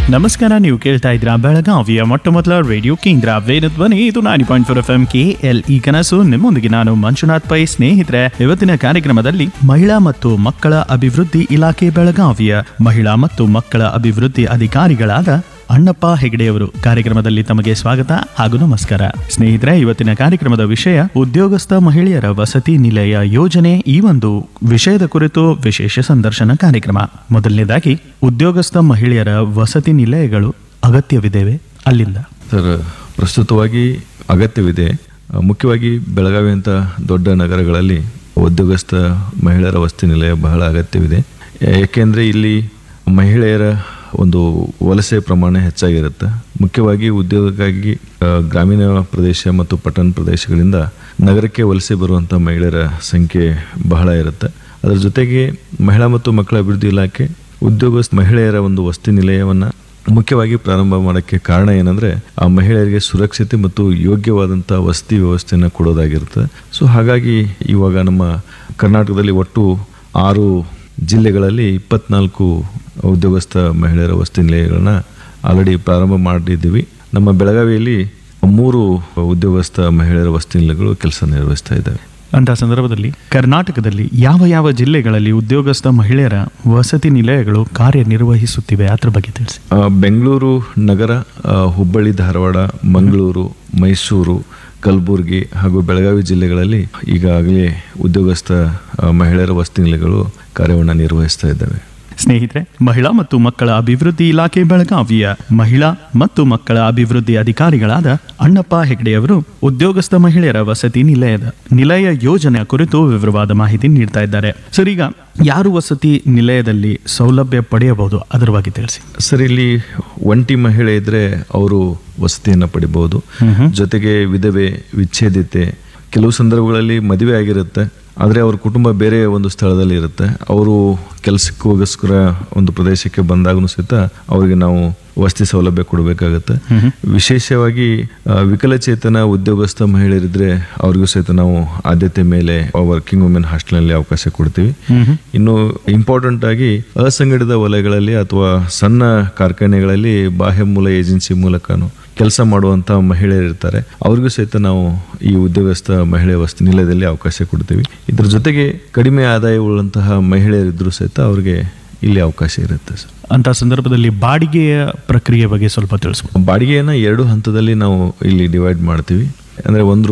ನಮಸ್ಕಾರ ನೀವು ಕೇಳ್ತಾ ಇದ್ರ ಬೆಳಗಾವಿಯ ಮೊಟ್ಟ ಮೊದಲ ರೇಡಿಯೋ ಕೇಂದ್ರ ವೇದ ಧ್ವನಿ ಇದು ninety point four F M K L E ಕನಸು ನಿಮ್ಮೊಂದಿಗೆ ನಾನು ಮಂಜುನಾಥ್ ಪೈ ಸ್ನೇಹಿತರೆ ಇವತ್ತಿನ ಕಾರ್ಯಕ್ರಮದಲ್ಲಿ ಮಹಿಳಾ ಮತ್ತು ಮಕ್ಕಳ ಅಭಿವೃದ್ಧಿ ಇಲಾಖೆ ಬೆಳಗಾವಿಯ ಮಹಿಳಾ ಮತ್ತು ಮಕ್ಕಳ ಅಭಿವೃದ್ಧಿ ಅಧಿಕಾರಿಗಳಾದ ಅಣ್ಣಪ್ಪ ಹೆಗಡೆಯವರು ಕಾರ್ಯಕ್ರಮದಲ್ಲಿ ತಮಗೆ ಸ್ವಾಗತ ಹಾಗೂ ನಮಸ್ಕಾರ ಸ್ನೇಹಿತರೆ ಇವತ್ತಿನ ಕಾರ್ಯಕ್ರಮದ ವಿಷಯ ಉದ್ಯೋಗಸ್ಥ ಮಹಿಳೆಯರ ವಸತಿ ನಿಲಯ ಯೋಜನೆ ಈ ಒಂದು ವಿಷಯದ ಕುರಿತು ವಿಶೇಷ ಸಂದರ್ಶನ ಕಾರ್ಯಕ್ರಮ ಮೊದಲನೇದಾಗಿ ಉದ್ಯೋಗಸ್ಥ ಮಹಿಳೆಯರ ವಸತಿ ನಿಲಯಗಳು ಅಗತ್ಯವಿದ್ದೇವೆ ಅಲ್ಲಿಂದ ಸರ್ ಪ್ರಸ್ತುತವಾಗಿ ಅಗತ್ಯವಿದೆ ಆ, ಮುಖ್ಯವಾಗಿ ಬೆಳಗಾವಿ ಅಂತ ದೊಡ್ಡ ನಗರಗಳಲ್ಲಿ ಉದ್ಯೋಗಸ್ಥ ಮಹಿಳೆಯರ ವಸತಿ ನಿಲಯ ಬಹಳ ಅಗತ್ಯವಿದೆ ಏಕೆಂದರೆ ಇಲ್ಲಿ ಮಹಿಳೆಯರ ಒಂದು ವಲಸೆ ಪ್ರಮಾಣ ಹೆಚ್ಚಾಗಿರುತ್ತೆ ಮುಖ್ಯವಾಗಿ ಉದ್ಯೋಗಕ್ಕಾಗಿ ಆ, ಗ್ರಾಮೀಣ ಪ್ರದೇಶ ಮತ್ತು ಪಟ್ಟಣ ಪ್ರದೇಶಗಳಿಂದ ನಗರಕ್ಕೆ ವಲಸೆ ಬರುವಂಥ ಮಹಿಳೆಯರ ಸಂಖ್ಯೆ ಬಹಳ ಇರುತ್ತೆ ಅದರ ಜೊತೆಗೆ ಮಹಿಳಾ ಮತ್ತು ಮಕ್ಕಳ ಅಭಿವೃದ್ಧಿ ಇಲಾಖೆ ಉದ್ಯೋಗಸ್ಥ ಮಹಿಳೆಯರ ಒಂದು ವಸತಿ ನಿಲಯವನ್ನು ಮುಖ್ಯವಾಗಿ ಪ್ರಾರಂಭ ಮಾಡೋಕ್ಕೆ ಕಾರಣ ಏನಂದರೆ ಆ ಮಹಿಳೆಯರಿಗೆ ಸುರಕ್ಷತೆ ಮತ್ತು ಯೋಗ್ಯವಾದಂಥ ವಸತಿ ವ್ಯವಸ್ಥೆಯನ್ನು ಕೊಡೋದಾಗಿರುತ್ತೆ ಸೊ ಹಾಗಾಗಿ ಇವಾಗ ನಮ್ಮ ಕರ್ನಾಟಕದಲ್ಲಿ ಒಟ್ಟು ಆರು ಜಿಲ್ಲೆಗಳಲ್ಲಿ ಇಪ್ಪತ್ನಾಲ್ಕು ಉದ್ಯೋಗಸ್ಥ ಮಹಿಳೆಯರ ವಸತಿ ನಿಲಯಗಳನ್ನ ಆಲ್ರೆಡಿ ಪ್ರಾರಂಭ ಮಾಡಿದ್ದೀವಿ ನಮ್ಮ ಬೆಳಗಾವಿಯಲ್ಲಿ ಮೂರು ಉದ್ಯೋಗಸ್ಥ ಮಹಿಳೆಯರ ವಸತಿ ನಿಲಯಗಳು ಕೆಲಸ ನಿರ್ವಹಿಸ್ತಾ ಇದ್ದಾವೆ ಅಂತ ಸಂದರ್ಭದಲ್ಲಿ ಕರ್ನಾಟಕದಲ್ಲಿ ಯಾವ ಯಾವ ಜಿಲ್ಲೆಗಳಲ್ಲಿ ಉದ್ಯೋಗಸ್ಥ ಮಹಿಳೆಯರ ವಸತಿ ನಿಲಯಗಳು ಕಾರ್ಯನಿರ್ವಹಿಸುತ್ತಿವೆ ಅದ್ರ ಬಗ್ಗೆ ತಿಳಿಸಿ ಆ, ಬೆಂಗಳೂರು ನಗರ ಆ, ಹುಬ್ಬಳ್ಳಿ ಧಾರವಾಡ ಮಂಗಳೂರು ಮೈಸೂರು ಕಲಬುರಗಿ ಹಾಗೂ ಬೆಳಗಾವಿ ಜಿಲ್ಲೆಗಳಲ್ಲಿ ಈಗಾಗಲೇ ಉದ್ಯೋಗಸ್ಥ ಆ, ಮಹಿಳೆಯರ ವಸತಿ ನಿಲಯಗಳು ಕಾರ್ಯವನ್ನು ನಿರ್ವಹಿಸ್ತಾ ಇದ್ದಾವೆ ಸ್ನೇಹಿತರೆ ಮಹಿಳಾ ಮತ್ತು ಮಕ್ಕಳ ಅಭಿವೃದ್ಧಿ ಇಲಾಖೆ ಬೆಳಗಾವಿಯ ಮಹಿಳಾ ಮತ್ತು ಮಕ್ಕಳ ಅಭಿವೃದ್ಧಿ ಅಧಿಕಾರಿಗಳಾದ ಅಣ್ಣಪ್ಪ ಹೆಗಡೆಯವರು ಉದ್ಯೋಗಸ್ಥ ಮಹಿಳೆಯರ ವಸತಿ ನಿಲಯದ ನಿಲಯ ಯೋಜನೆಯ ಕುರಿತು ವಿವರವಾದ ಮಾಹಿತಿ ನೀಡ್ತಾ ಇದ್ದಾರೆ ಸರ್ ಈಗ ಯಾರು ವಸತಿ ನಿಲಯದಲ್ಲಿ ಸೌಲಭ್ಯ ಪಡೆಯಬಹುದು ಅದರ ಬಗ್ಗೆ ತಿಳಿಸಿ ಸರ್ ಇಲ್ಲಿ ಒಂಟಿ ಮಹಿಳೆ ಇದ್ರೆ ಅವರು ವಸತಿಯನ್ನು ಪಡಿಬಹುದು ಜೊತೆಗೆ ವಿಧವೆ ವಿಚ್ಛೇದಿತೆ ಕೆಲವು ಸಂದರ್ಭಗಳಲ್ಲಿ ಮದುವೆ ಆಗಿರುತ್ತೆ ಆದರೆ ಅವ್ರ ಕುಟುಂಬ ಬೇರೆ ಒಂದು ಸ್ಥಳದಲ್ಲಿ ಇರುತ್ತೆ ಅವರು ಕೆಲಸಕ್ಕೋಸ್ಕರ ಒಂದು ಪ್ರದೇಶಕ್ಕೆ ಬಂದಾಗೂ ಸಹಿತ ಅವರಿಗೆ ನಾವು ವಸತಿ ಸೌಲಭ್ಯ ಕೊಡಬೇಕಾಗತ್ತೆ ವಿಶೇಷವಾಗಿ ಆ, ವಿಕಲಚೇತನ ಉದ್ಯೋಗಸ್ಥ ಮಹಿಳೆಯರಿದ್ರೆ ಅವ್ರಿಗೂ ಸಹಿತ ನಾವು ಆದ್ಯತೆ ಮೇಲೆ ವರ್ಕಿಂಗ್ ವುಮೆನ್ ಹಾಸ್ಟೆಲ್ನಲ್ಲಿ ಅವಕಾಶ ಕೊಡ್ತೀವಿ ಇನ್ನು ಇಂಪಾರ್ಟೆಂಟ್ ಆಗಿ ಅಸಂಘಟಿತ ವಲಯಗಳಲ್ಲಿ ಅಥವಾ ಸಣ್ಣ ಕಾರ್ಖಾನೆಗಳಲ್ಲಿ ಬಾಹ್ಯ ಮೂಲ ಏಜೆನ್ಸಿ ಮೂಲಕನು ಕೆಲಸ ಮಾಡುವಂಥ ಮಹಿಳೆಯರಿರ್ತಾರೆ ಅವ್ರಿಗೂ ಸಹಿತ ನಾವು ಈ ಉದ್ಯೋಗಸ್ಥ ಮಹಿಳೆ ವಸತಿ ನಿಲಯದಲ್ಲಿ ಅವಕಾಶ ಕೊಡ್ತೀವಿ ಇದ್ರ ಜೊತೆಗೆ ಕಡಿಮೆ ಆದಾಯವುಳ್ಳಂತಹ ಮಹಿಳೆಯರಿದ್ರೂ ಸಹಿತ ಅವ್ರಿಗೆ ಇಲ್ಲಿ ಅವಕಾಶ ಇರುತ್ತೆ ಸರ್ ಅಂತ ಸಂದರ್ಭದಲ್ಲಿ ಬಾಡಿಗೆಯ ಪ್ರಕ್ರಿಯೆ ಬಗ್ಗೆ ಸ್ವಲ್ಪ ತಿಳಿಸ್ಬೋದು ಬಾಡಿಗೆಯನ್ನು ಎರಡು ಹಂತದಲ್ಲಿ ನಾವು ಇಲ್ಲಿ ಡಿವೈಡ್ ಮಾಡ್ತೀವಿ ಅಂದರೆ ಒಂದು